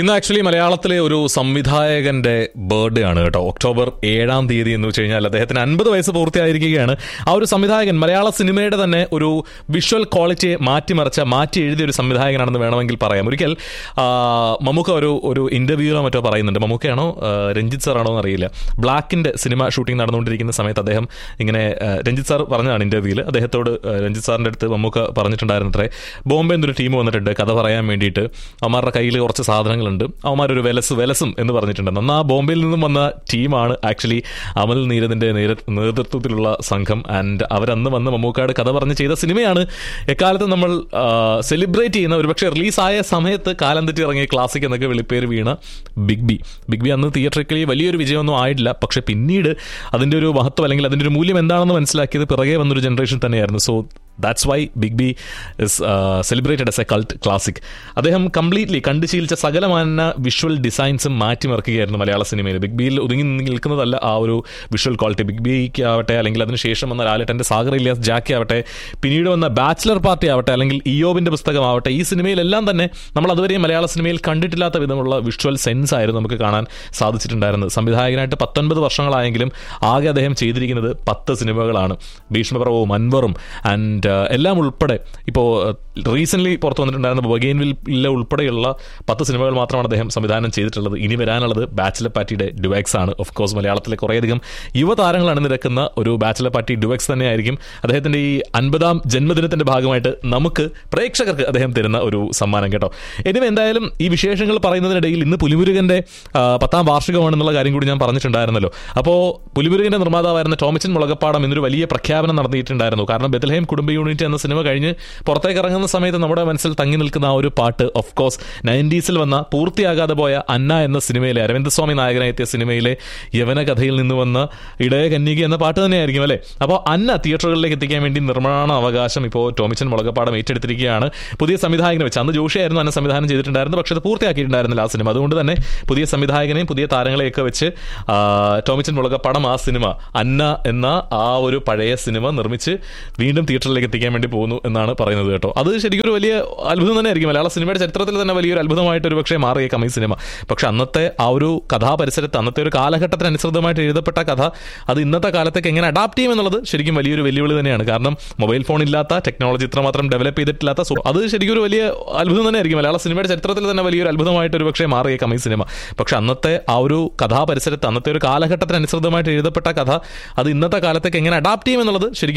ഇന്ന് ആക്ച്വലി മലയാളത്തിലെ ഒരു സംവിധായകന്റെ ബർത്ത്ഡേ ആണ് കേട്ടോ ഒക്ടോബർ ഏഴാം തീയതി എന്ന് വെച്ച് കഴിഞ്ഞാൽ അദ്ദേഹത്തിന് അൻപത് വയസ്സ് പൂർത്തിയായിരിക്കുകയാണ് ആ ഒരു സംവിധായകൻ മലയാള സിനിമയുടെ തന്നെ ഒരു വിഷ്വൽ ക്വാളിറ്റിയെ മാറ്റിമറിച്ച മാറ്റി എഴുതിയ ഒരു സംവിധായകനാണെന്ന് വേണമെങ്കിൽ പറയാം ഒരിക്കൽ ആ, മമ്മൂക്ക ഒരു ഒരു ഇന്റർവ്യൂവിലോ മറ്റോ പറയുന്നുണ്ട് മമ്മൂക്കയാണോ ആ, രഞ്ജിത്ത് സാറാണോ എന്ന് അറിയില്ല ബ്ലാക്കിന്റെ സിനിമ ഷൂട്ടിംഗ് നടന്നുകൊണ്ടിരിക്കുന്ന സമയത്ത് അദ്ദേഹം ഇങ്ങനെ ആ, രഞ്ജിത്ത് സാർ പറഞ്ഞതാണ് ഇന്റർവ്യൂവിൽ അദ്ദേഹത്തോട് ആ, രഞ്ജിത്ത് സാറിന്റെ അടുത്ത് മമ്മൂക്ക പറഞ്ഞിട്ടുണ്ടായിരുന്നത്രേ ബോംബെ എന്നൊരു ടീം വന്നിട്ടുണ്ട് കഥ പറയാൻ വേണ്ടിയിട്ട് അവന്മാരുടെ കയ്യിൽ കുറച്ച് സാധനങ്ങളുണ്ട് അവന്മാരൊരു വെലസ് വെലസും എന്ന് പറഞ്ഞിട്ടുണ്ട് അന്ന് ആ ബോംബെയിൽ നിന്നും വന്ന ടീമാണ് ആക്ച്വലി അമൽ നീരദിന്റെ നേര- നേതൃത്വത്തിലുള്ള സംഘം ആൻഡ് അവരന്ന് വന്ന് മമ്മൂക്കാട് കഥ പറഞ്ഞ് ചെയ്ത സിനിമയാണ് എക്കാലത്ത് നമ്മൾ സെലിബ്രേറ്റ് ചെയ്യുന്ന ഒരുപക്ഷെ റിലീസായ സമയത്ത് കാലം തെറ്റി ഇറങ്ങിയ ക്ലാസിക് എന്നൊക്കെ വിളിപ്പേര് വീണ ബിഗ് ബി ബിഗ് ബി അന്ന് തിയേറ്ററിക്കലി വലിയൊരു വിജയമൊന്നും ആയിട്ടില്ല പക്ഷെ പിന്നീട് അതിന്റെ ഒരു മഹത്വം അല്ലെങ്കിൽ അതിന്റെ ഒരു മൂല്യം എന്താണെന്ന് മനസ്സിലാക്കിയത് പിറകെ വന്നൊരു ജനറേഷൻ തന്നെയായിരുന്നു so that's why big B is celebrated as a cult classic അദ്ദേഹം കംപ്ലീറ്റ്ലി കണ്ടു ശീലിച്ച സകലമാന വിഷ്വൽ ഡിസൈൻസും മാറ്റിമറിക്കുകയായിരുന്നു മലയാള സിനിമയിൽ ബിഗ് ബിയിൽ ഒതുങ്ങി നിൽക്കുന്നതല്ല ആ ഒരു വിഷ്വൽ ക്വാളിറ്റി ബിഗ് ബിക്ക് ആവട്ടെ അല്ലെങ്കിൽ അതിനുശേഷം വന്ന ലാലേട്ടൻ്റെ സാഗർ ഇലിയാസ് ജാക്കി ആവട്ടെ പിന്നീട് വന്ന ബാച്ചിലർ പാർട്ടി ആവട്ടെ അല്ലെങ്കിൽ ഇയോബിന്റെ പുസ്തകമാവട്ടെ ഈ സിനിമയിലെല്ലാം തന്നെ നമ്മൾ അതുവരെ മലയാള സിനിമയിൽ കണ്ടിട്ടില്ലാത്ത വിധമുള്ള വിഷ്വൽ സെൻസ് ആയിരുന്നു നമുക്ക് കാണാൻ സാധിച്ചിട്ടുണ്ടായിരുന്നത് സംവിധായകനായിട്ട് പത്തൊൻപത് വർഷങ്ങളായെങ്കിലും ആകെ അദ്ദേഹം ചെയ്തിരിക്കുന്നത് പത്ത് സിനിമകളാണ് ഭീഷ്മപർവവും അൻവറും ആൻഡ് എല്ലാം ഉൾപ്പെടെ ഇപ്പോൾ റീസെന്റ് പുറത്തു വന്നിട്ടുണ്ടായിരുന്ന ബഗേൻവില്ലെ ഉൾപ്പെടെയുള്ള പത്ത് സിനിമകൾ മാത്രമാണ് അദ്ദേഹം സംവിധാനം ചെയ്തിട്ടുള്ളത് ഇനി വരാനുള്ളത് ബാച്ചിലർ പാർട്ടിയുടെ ഡുവക്സ് ആണ് ഓഫ് കോഴ്സ് മലയാളത്തിലെ കുറേയധികം യുവതാരങ്ങൾ അണിനിരക്കുന്ന ഒരു ബാച്ചിലർ പാർട്ടി ഡുവക്സ് തന്നെയായിരിക്കും അദ്ദേഹത്തിന്റെ ഈ അൻപതാം ജന്മദിനത്തിന്റെ ഭാഗമായിട്ട് നമുക്ക് പ്രേക്ഷകർക്ക് അദ്ദേഹം തരുന്ന ഒരു സമ്മാനം കേട്ടോ എനിവേ എന്തായാലും ഈ വിശേഷങ്ങൾ പറയുന്നതിനിടയിൽ ഇന്ന് പുലിമുരുകന്റെ ആ, പത്താം വാർഷികമാണെന്നുള്ള കാര്യം കൂടി ഞാൻ പറഞ്ഞിട്ടുണ്ടായിരുന്നല്ലോ അപ്പോൾ പുലിമുരുകന്റെ നിർമ്മാതാവായിരുന്ന ടോമിച്ചൻ മുളകപ്പാടം ഇന്നൊരു വലിയ പ്രഖ്യാപനം നടത്തിയിട്ടുണ്ടായിരുന്നു കാരണം ബെത്തൽഹേം കുടുംബ യൂണിറ്റ് എന്ന സിനിമ കഴിഞ്ഞ് പുറത്തേക്ക് ഇറങ്ങുന്ന സമയത്ത് നമ്മുടെ മനസ്സിൽ തങ്ങി നിൽക്കുന്ന ആ ഒരു പാട്ട് ഓഫ് കോഴ്സ് നയൻറ്റീസിൽ വന്ന പൂർത്തിയാകാതെ പോയ അന്ന എന്ന സിനിമയിലെ അരവിന്ദസ്വാമി നായകനായെത്തിയ സിനിമയിലെ യവന കഥയിൽ നിന്ന് വന്ന ഇടയ കന്യക എന്ന പാട്ട് തന്നെയായിരിക്കും അല്ലേ അപ്പോൾ അന്ന തിയേറ്ററുകളിലേക്ക് എത്തിക്കാൻ വേണ്ടി നിർമ്മാണ അവകാശം ഇപ്പോൾ ടോമിച്ചൻ മുളകപ്പാടം ഏറ്റെടുത്തിരിക്കുകയാണ് പുതിയ സംവിധായകനെ വെച്ച് അന്ന് ജോഷിയായിരുന്നു അന്ന് സംവിധാനം ചെയ്തിട്ടുണ്ടായിരുന്നത് പക്ഷേ അത് പൂർത്തിയാക്കിയിട്ടുണ്ടായിരുന്നില്ല ആ സിനിമ അതുകൊണ്ട് തന്നെ പുതിയ സംവിധായകനെയും പുതിയ താരങ്ങളെയൊക്കെ വെച്ച് ആ, ടോമിച്ചൻ മുളകപ്പാടം ആ സിനിമ അന്ന എന്ന ആ ഒരു പഴയ സിനിമ നിർമ്മിച്ച് വീണ്ടും തിയേറ്ററിലേക്ക് എത്തിക്കാൻ വേണ്ടി പോകുന്നു എന്നാണ് പറയുന്നത് കേട്ടോ അത് ശരിക്കും ഒരു വലിയ അത്ഭുതം തന്നെയായിരിക്കും മലയാള സിനിമയുടെ ചരിത്രത്തിൽ തന്നെ വലിയൊരു അത്ഭുതമായിട്ട് ഒരു പക്ഷേ മാറിയേക്കാം ഈ സിനിമ പക്ഷെ അന്നത്തെ ആ ഒരു കഥാപരിസരത്ത് അന്നത്തെ ഒരു കാലഘട്ടത്തിന് അനുസൃതമായിട്ട് എഴുതപ്പെട്ട കഥ അത് ഇന്നത്തെ കാലത്തേക്ക് എങ്ങനെ അഡാപ്റ്റ് ചെയ്യും എന്നുള്ളത് ശരിക്കും വലിയൊരു വെല്ലുവിളി തന്നെയാണ് കാരണം മൊബൈൽ ഫോൺ ഇല്ലാത്ത ടെക്നോളജി ഇത്രമാത്രം ഡെവലപ്പ് ചെയ്തിട്ടില്ലാത്ത സോ അത് ശരിക്കും ഒരു വലിയ അത്ഭുതം തന്നെയായിരിക്കും മലയാള സിനിമയുടെ ചരിത്രത്തിൽ തന്നെ വലിയൊരു അത്ഭുതമായിട്ട് ഒരു പക്ഷേ മാറിയേക്കാം ഈ സിനിമ പക്ഷെ അന്നത്തെ ആ ഒരു കഥാപരിസരത്ത് അന്നത്തെ ഒരു കാലഘട്ടത്തിന് അനുസൃതമായിട്ട് എഴുതപ്പെട്ട കഥ അത് ഇന്നത്തെ കാലത്തേക്ക് എങ്ങനെ അഡാപ്റ്റ് ചെയ്യും എന്നുള്ളത് ശരിക്കും